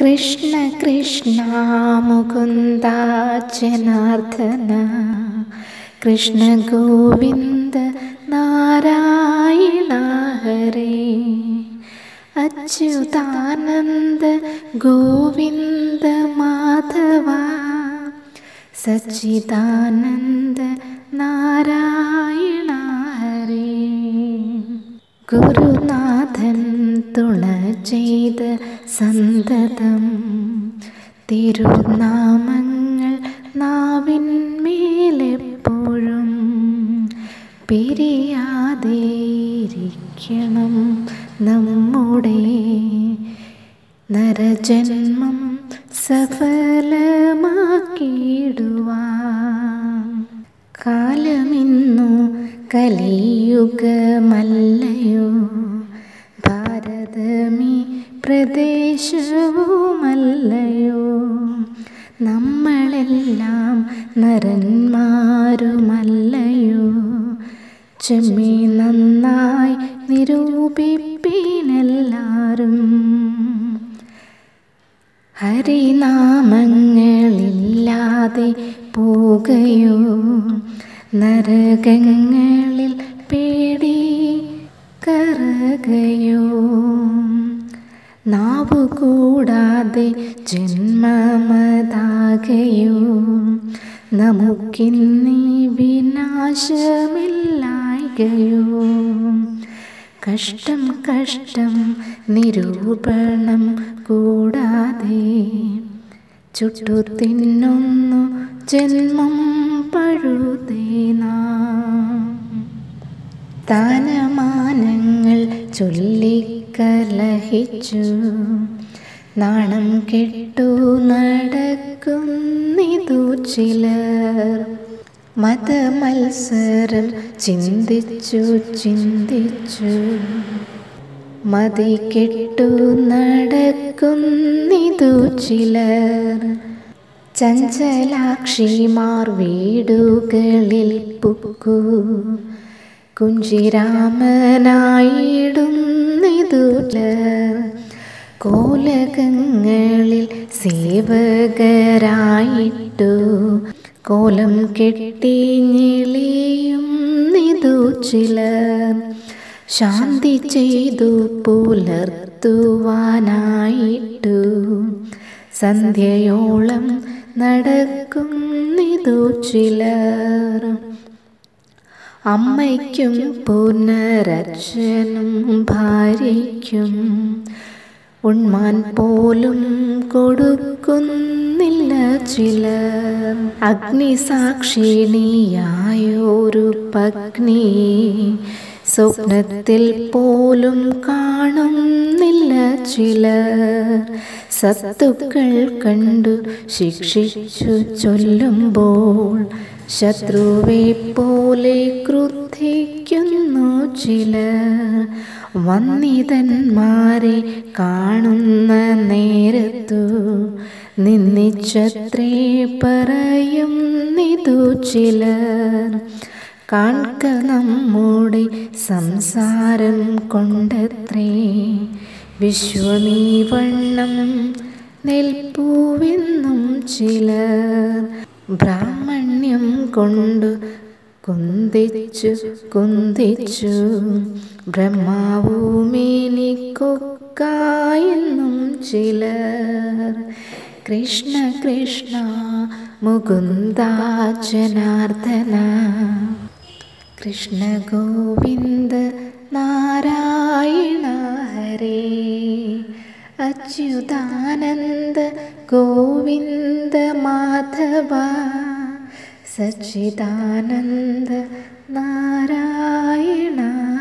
കൃഷ്ണ കൃഷ്ണ മുകുന്ദ ജനാർദ്ദന കൃഷ്ണ ഗോവിന്ദ നാരായണ ഹരേ അച്യുതാനന്ദ ഗോവിന്ദ മാധവ സച്ചിദാനന്ദ നാരായണ ഹരേ ഗുരുനാഥൻ തുണ ചെയ്ത് സന്തതം തിരുനാമങ്ങൾ നാവിന്മേലെപ്പോഴും പിരിയാതെയിരിക്കണം നമ്മുടെ നരജന്മം സഫലമാക്കിയിടുവാൻ കാലമിന്നു കലിയുഗമല്ലയോ ഭാരതമീ പ്രദേശവുമല്ലയോ നമ്മളെല്ലാം നരന്മാരുമല്ലയോ ചെമ്മി നന്നായി നിരൂപിപ്പിനെല്ലാരും ഹരിനാമങ്ങളില്ലാതെ പോകുകയോ നരകങ്ങളിൽ പേടി കറകയോ നാവു കൂടാതെ ജന്മമതാകയോ നമുക്കിന്നീ വിനാശമില്ലായകയോ കഷ്ടം കഷ്ടം നിരൂപണം കൂടാതെ ചുട്ടു തിന്നൊന്നു ജന്മം പഴുതേനാ സ്ഥാനമാനങ്ങൾ ചൊല്ലിക്കലഹിച്ചു നാണം കെട്ടു നടക്കുന്നിതു ചിലർ മതമത്സരം ചിന്തിച്ചു ചിന്തിച്ചു മതി കെട്ടു നടക്കുന്നിതു ചിലർ ചഞ്ചലാക്ഷിമാർ വീടുകളിൽ പുക്കു കുഞ്ചിരാമനായിടുന്നിതു ചിലർ കോലകങ്ങളിൽ സേവകരായിട്ടു കോലം കെട്ടി ഞെളിയും നിതു ചിലർ ശാന്തി ചെയ്തു പുലർത്തുവാനായിട്ടു സന്ധ്യയോളം നടക്കുന്നിതു ചിലർ അമ്മയ്ക്കും പുനരച്ഛനും ഭാര്യയ്ക്കും ഉണ്മാൻ പോലും കൊടുക്കുന്നില്ല ചിലർ അഗ്നിസാക്ഷിണിയായൊരു പത്നി സ്വപ്നത്തിൽ പോലും കാണുന്നില്ല ചിലർ സത്തുക്കൾ കണ്ടു ശിക്ഷിച്ചു ചൊല്ലുമ്പോൾ ശത്രുവെ പോലെ ക്രുദ്ധിക്കുന്നു ചിലർ വന്നിതന്മാരെ കാണുന്ന നേരത്തു നിന്നിച്ചത്രേ പറയും നിതു ചിലർ കാൺക നമ്മുടെ സംസാരം കൊണ്ടത്രേ വിശ്വമീ വണ്ണം നെൽപ്പൂവെന്നും ചിലർ ബ്രാഹ്മണ്യം കൊണ്ടു കുന്തിച്ചു കുന്തിച്ചു ബ്രഹ്മാവുമേനിക്കൊക്കായെന്നും ചിലർ കൃഷ്ണ കൃഷ്ണ മുകുന്ദ ജനാർദ്ദന കൃഷ്ണ ഗോവിന്ദ നാരായണ ഹരേ അച്യുതാനന്ദ ഗോവിന്ദ മാധവ സച്ചിദാനന്ദ നാരായണ